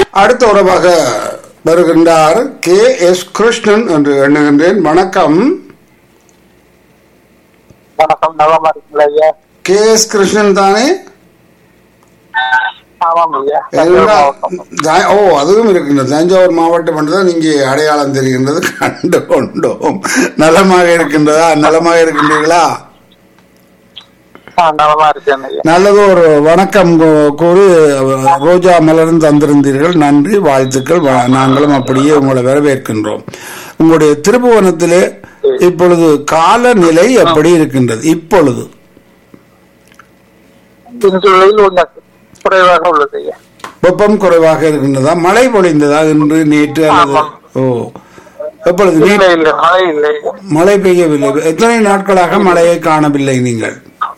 அடுத்த உறவாக வருகின்றார் கே எஸ் கிருஷ்ணன் என்று எண்ணுகின்றேன் வணக்கம் வணக்கம் நலமா இருக்குங்களா ஐயா கே எஸ் கிருஷ்ணன் தானே ஆமாம் ஐயா எல்லா- தா- ஓ அதுவும் இருக்கின்றது தஞ்சாவூர் மாவட்டம் என்றுதான் இங்கே அடையாளம் தெரிகின்றது கண்டு கொண்டோம் நலமாக இருக்கின்றதா நலமாக இருக்கின்றீர்களா ஆ, நலமா இருக்கேன் ஐயா நல்லது ஒரு வணக்கம் கூ- கூறி ரோஜா மலரும் தந்திருந்தீர்கள் நன்றி வாழ்த்துக்கள் வ- நாங்களும் அப்படியே உங்களை வரவேற்கின்றோம் உங்களுடைய திருப்புவனத்திலே இப்பொழுது காலநிலை எப்படி இருக்கின்றது இப்பொழுது இன்று வெயில் கொஞ்சம் குறைவாக உள்ளது ஐயா வெப்பம் குறைவாக இருக்கின்றதா மழை பொழிந்ததா இன்று நேற்று அல்லது ஆமாம். ஓ எப்பொழுது இல்லை நேற்று இல்லை மழை இல்லை மழை பெய்யவில்லை எத்தனை நாட்களாக மழையை காணவில்லை நீங்கள்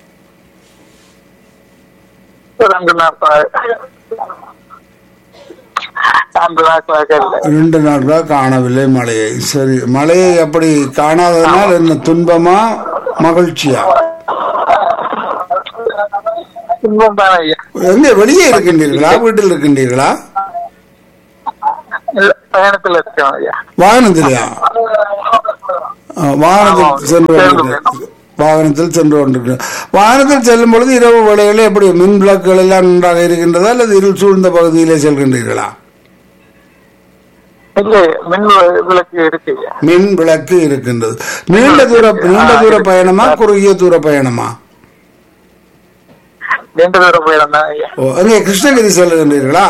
ரெண்டு நாட்கள் ரெண்டு நாட்களாக இல்லை ரெண்டு நாட்களாக காணவில்லை மழையை சரி மழையை அப்படி காணாததனால் என்ன துன்பமா மகிழ்ச்சியா இன்பம் தானே ஐயா எங்க வெளியே இருக்கின்றீர்களா வீட்டில் இருக்கின்றீர்களா இல்ல பயணத்தில் இருக்கேன் ஐயா வாகனத்திலையா ஆ, வாகனத்தில் ஆமாம். சென்று பேருந்து கொண்டிருக்கிறேன். வாகனத்தில் சென்று கொண்டிருக்கிறேன் வாகனத்தில் செல்லும் பொழுது இரவு வேளைகளில் எப்படி மின் விளக்குகள் எல்லாம் நன்றாக இருக்கின்றதா அல்லது இருள் சூழ்ந்த பகுதியிலே செல்கின்றீர்களா இல்லை மின் வி- விளக்கு இருக்கு ஐயா மின் விளக்கு இருக்கின்றது நீண்ட தூர நீண்ட தூர பயணமா குறுகிய தூர பயணமா நீண்ட தூர பயணம் தான் ஐயா ஓ அங்கே கிருஷ்ணகிரி செல்கின்றீர்களா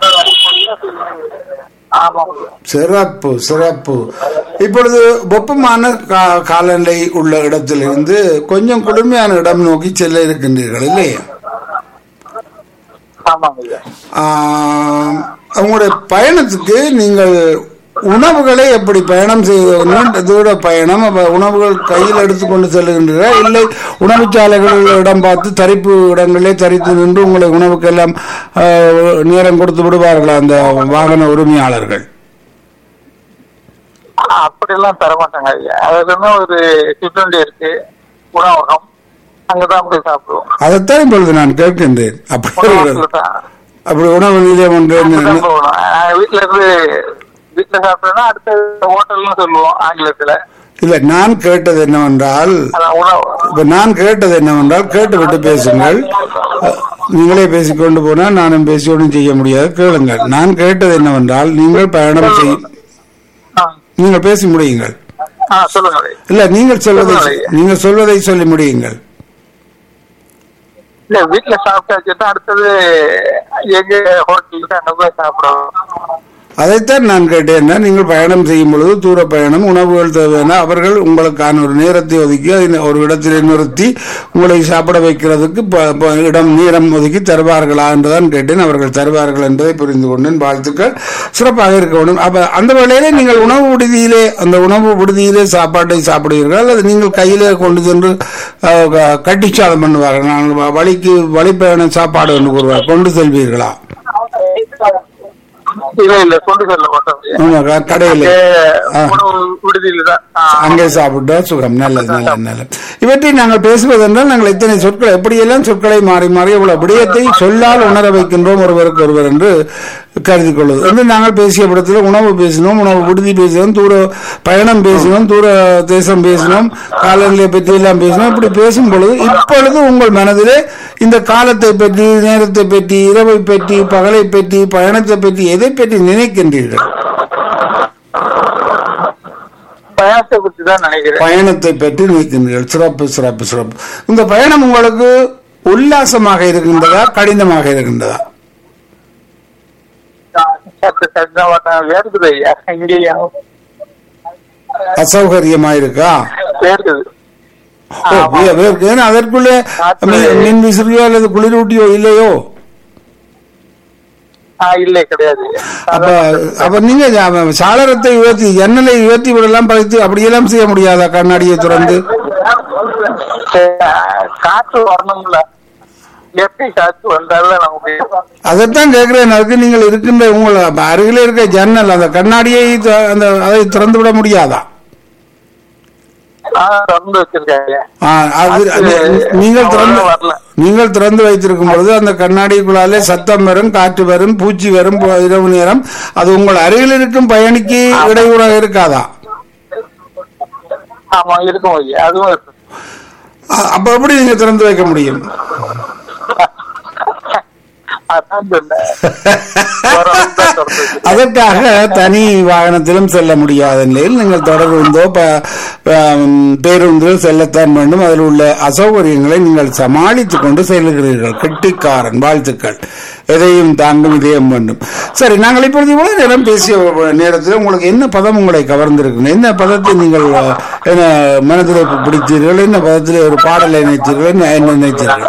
ஆமாம் ஐயா சிறப்பு சிறப்பு இப்பொழுது வெப்பமான கா- காலநிலை உள்ள இடத்திலிருந்து கொஞ்சம் குளுமையான இடம் நோக்கி செல்ல இருக்கின்றீர்கள் இல்லையா ஆமாம் ஐயா ஆம், உங்களுடைய பயணத்துக்கு நீங்கள் உணவுகளை எப்படி பயணம் செய்ய நீண்ட தூர பயணம் அப்ப உணவுகள் கையில் எடுத்துக்கொண்டு செல்லுகின்றீர்களா இல்லை உணவுச்சாலைகளில் இடம் பார்த்து தரிப்பு இடங்களே தரித்து நின்று உங்களை உணவுக்கெல்லாம் ஆ, நேரம் கொடுத்து விடுவார்களா அந்த வாகன உரிமையாளர்கள் அப்படியெல்லாம் தர மாட்டாங்க ஐயா அதுக்குன்னு ஒரு சிற்றுண்டி இருக்கு உணவகம் அங்கதான் போய் சாப்பிடுவோம் அதைத்தான் இப்பொழுது நான் கேட்கின்றேன் அப்படி உணவகத்துல தான் அப்படி உணவு நிலையம் ஒன்று அப்படிதான் போகணும் அஹ் வீட்ல இருந்து வீட்டுல சாப்பிட்டோம்னா அடுத்த ஹோட்டல்னு சொல்லுவோம் ஆங்கிலத்துல இல்லை நான் கேட்டது என்னவென்றால் அதான் உணவு இப்ப நான் கேட்டது என்னவென்றால் கேட்டுவிட்டு பேசுங்கள் அஹ், நீங்களே பேசிக்கொண்டு போனால் நானும் பேசி ஒன்றும் செய்ய முடியாது கேளுங்கள் நான் கேட்டது என்னவென்றால் நீங்கள் பயணம் செய் ஆ. நீங்கள் பேசி முடியுங்கள் ஆ சொல்லுங்க ஐயா. இல்ல நீங்கள் சொல்வதை சொல்லுங்கள். நீங்கள் சொல்வதை சொல்லி முடியுங்கள் இல்ல வீட்டுல சாப்பிட்டாச்சுன்னா அடுத்தது எங்க ஹோட்டலுக்கு அங்க போய் சாப்பிடுவோம் அதைத்தான் நான் கேட்டேன் நீங்கள் பயணம் செய்யும் பொழுது தூர பயணம் உணவுகள் தேவையான அவர்கள் உங்களுக்கான ஒரு நேரத்தை ஒதுக்கி அதை ஒரு இடத்திலே நிறுத்தி உங்களை சாப்பிட வைக்கிறதுக்கு ப- ப- இடம் நேரம் ஒதுக்கி தருவார்களா என்றுதான் கேட்டேன் அவர்கள் தருவார்கள் என்பதை புரிந்து கொண்டேன் வாழ்த்துக்கள் சிறப்பாக இருக்க வேண்டும் அப்ப அந்த வேளையிலே நீங்கள் உணவு விடுதியிலே அந்த உணவு விடுதியிலே சாப்பாட்டை சாப்பிடுவீர்கள் அல்லது நீங்கள் கையிலே கொண்டு சென்று அஹ், க- கட்டிச்சாதம் பண்ணுவார்கள் நான் வ- வழிக்கு வழிப்பயண சாப்பாடு என்று கூறுவார் கொண்டு செல்வீர்களா இல்ல இல்ல கொண்டு செல்ல மாட்டோம் ஐயா. ஆமா, க- கடையிலே அங்கே ஆ. உணவு விடுதியில தான் ஆ. அங்கே சாப்பிட்டா சுகம் நல்லது நல்லது நல்லது இவற்றை நாங்கள் பேசுவதென்றால் நாங்கள் இத்தனை சொற்கள் எப்படியெல்லாம் சொற்களை மாறி மாறி இவ்வளவு விடயத்தை சொல்லால் உணர வைக்கின்றோம் ஒருவருக்கு ஒருவர் என்று கருதி கொள்வது வந்து நாங்கள் பேசிய படத்தில் உணவு பேசினோம் உணவு விடுதி பேசினோம் தூர பயணம் பேசினோம் தூர தேசம் பேசினோம் காலநிலை பற்றி எல்லாம் பேசினோம் இப்படி பேசும் பொழுது இப்பொழுது உங்கள் மனதிலே இந்த காலத்தை பற்றி நேரத்தை பற்றி இரவை பற்றி பகலை பற்றி பயணத்தை பற்றி எதை பற்றி நினைக்கின்றீர்கள் பயணத்தை பத்தி தான் நினைக்கிறேன் பயணத்தை பற்றி நினைக்கின்றீர்கள் சிறப்பு சிறப்பு சிறப்பு இந்த பயணம் உங்களுக்கு உல்லாசமாக இருக்கின்றதா கடினமாக இருக்கின்றதா சற்று கடினமாக வேர்க்குது ஐயா இங்கேயும் அசௌகரியமா இருக்கா வேர்க்குது ஓ, வே- வேர்க்கு. ஏன்னா அதற்குள்ளே மி- மின் விசிறியோ அல்லது குளிரூட்டியோ இல்லையோ ஆ இல்லை கிடையாது அப்ப அப்ப நீங்க ஜா- சாளரத்தை உயர்த்தி ஜன்னலை உயர்த்தி விடலாம் பறித்து அப்படியெல்லாம் செய்ய முடியாதா கண்ணாடியை திறந்து காற்று வரணும்ல எப்படி காற்று வந்தாலும் நமக்கு அதைத்தான் கேட்கிறேன் அதுக்கு நீங்கள் இருக்கின்ற உங்கள் அருகிலே இருக்க ஜன்னல் அந்த கண்ணாடியை த- அந்த அதை திறந்து விட முடியாதா ஆஹ் திறந்து வச்சிருக்காங்க ஆ, அது அது நீங்கள் திறந்து அவ்வளவு வரல. நீங்கள் திறந்து வைத்திருக்கும் பொழுது அந்த கண்ணாடிக்குள்ளாலே சத்தம் வரும் காற்று வரும் பூச்சி வரும் போ- இரவு நேரம் அது உங்கள் அருகில் இருக்கும் பயணிக்கு இடையூறாக இருக்காதா ஆமா இருக்கும் ஐயா அதுவும் இருக்கு அ- அப்ப எப்படி நீங்க திறந்து வைக்க முடியும் அதான் சொன்னேன் ஒரு ஆள் தான் திறந்து வச்சிருக்காங்க. அதற்காக தனி வாகனத்திலும் செல்ல முடியாத நிலையில் நீங்கள் தொடர்ந்தோ ப- ப- பேருந்தில் செல்லத்தான் வேண்டும் அதில் உள்ள அசௌகரியங்களை நீங்கள் சமாளித்துக் கொண்டு செல்லுகிறீர்கள் கெட்டிக்காரன் வாழ்த்துக்கள் எதையும் தாங்கும் இதயம் வேண்டும் சரி நாங்கள் இப்பொழுது இவ்வளவு நேரம் பேசிய நேரத்தில் உங்களுக்கு என்ன பதம் உங்களை கவர்ந்திருக்கு என்ன பதத்தை நீங்கள் அஹ், என்ன மனதில் பிடித்தீர்கள் என்ன பதத்தில் ஒரு பாடலை நினைத்தீர்கள் என்ன என்ன நினைத்தீர்கள்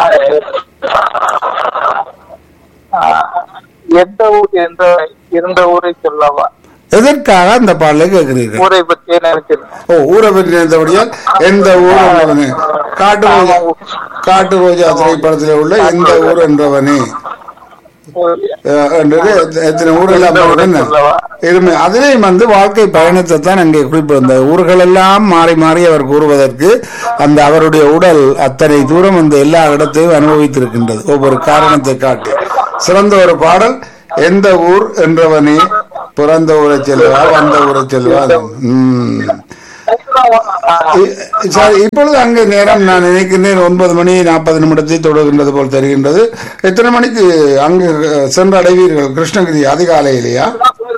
ஆஹ் எந்த ஊர் எந்த இருந்த ஊரை சொல்லவா எதற்காக அந்த பாடலை கேட்கிறீர்கள் ஊரை பற்றியே நினைச்சிருந்தேன் ஓ ஊரை பற்றி நினைத்தபடியால் எந்த ஊர் என்பவனே காட்டு ரோஜா காட்டு ரோஜா திரைப்படத்தில் உள்ள எந்த ஊர் என்றவனே அஹ், என்றது எத்த- எத்தனை ஊர் எல்லாம் என்ன இருமை அதிலேயும் வந்து வாழ்க்கை பயணத்தை தான் அங்கே குறிப்பு அந்த ஊர்கள் எல்லாம் மாறி மாறி அவர் கூறுவதற்கு அந்த அவருடைய உடல் அத்தனை தூரம் அந்த எல்லா இடத்தையும் அனுபவித்திருக்கின்றது ஒவ்வொரு காரணத்தை காட்டி சிறந்த ஒரு பாடல் எந்த ஊர் என்றவனே பிறந்த ஊரை செல்வா வந்த ஊரை செல்வா உம் இ- சரி இப்பொழுது அங்கே நேரம் நான் நினைக்கின்றேன் ஒன்பது மணி நாற்பது நிமிடத்தை தொடர்கின்றது போல் தெரிகின்றது எத்தனை மணிக்கு அங்கு அஹ், சென்று அடைவீர்கள் கிருஷ்ணகிரி அதிகாலையிலேயா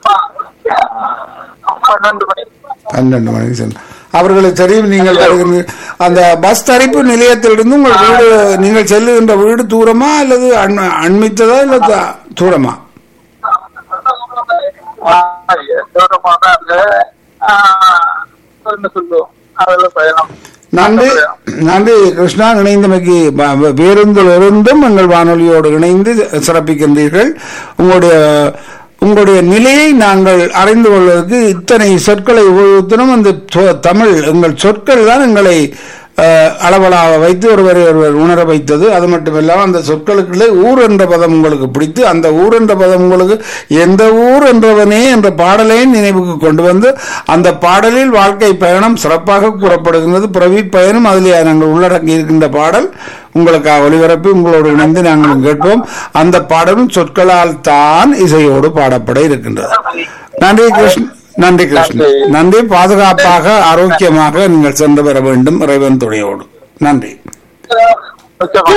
பன்னெண்டு மணி பன்னெண்டு மணிக்கு சென்று அவர்களுக்கு தெரியும் நீங்கள் வருகின்ற அந்த பஸ் தரிப்பு நிலையத்திலிருந்து உங்கள் வீடு நீங்கள் செல்லுகின்ற வீடு தூரமா அல்லது அண்- அண்மித்ததா இல்ல த- தூரமா ஆஹ் தூரமா தான் இருக்கு ஆஹ் என்ன சொல்லுவோம் அதெல்லாம் பயணம் நன்றி நன்றி கிருஷ்ணா இணைந்தமைக்கு ப- ப- பேருந்தில் இருந்தும் எங்கள் வானொலியோடு இணைந்து சிறப்பிக்கின்றீர்கள் உங்களுடைய உங்களுடைய நிலையை நாங்கள் அறிந்து கொள்வதற்கு இத்தனை சொற்களை உபயோகித்தனும் அந்த சொ- தமிழ் எங்கள் சொற்கள் தான் எங்களை அஹ், அளவலாக வைத்து ஒருவரை ஒருவர் உணர வைத்தது அது மட்டுமில்லாமல் அந்த சொற்களுக்குள்ளே ஊர் என்ற பதம் உங்களுக்கு பிடித்து அந்த ஊர் என்ற பதம் உங்களுக்கு எந்த ஊர் என்றவனே என்ற பாடலையும் நினைவுக்கு கொண்டு வந்து அந்த பாடலில் வாழ்க்கை பயணம் சிறப்பாக கூறப்படுகின்றது பிரவீட் பயணம் அதிலே நாங்கள் உள்ளடக்கி இருக்கின்ற பாடல் உங்களுக்காக ஒளிபரப்பி உங்களோடு இணைந்து நாங்கள் கேட்போம் அந்த பாடலும் சொற்களால் தான் இசையோடு பாடப்பட இருக்கின்றது நன்றி கிருஷ்ண நன்றி கிருஷ்ணன் நன்றி பாதுகாப்பாக ஆரோக்கியமாக நீங்கள் சென்று வர வேண்டும் இறைவன் துணையோடு நன்றி ஓகே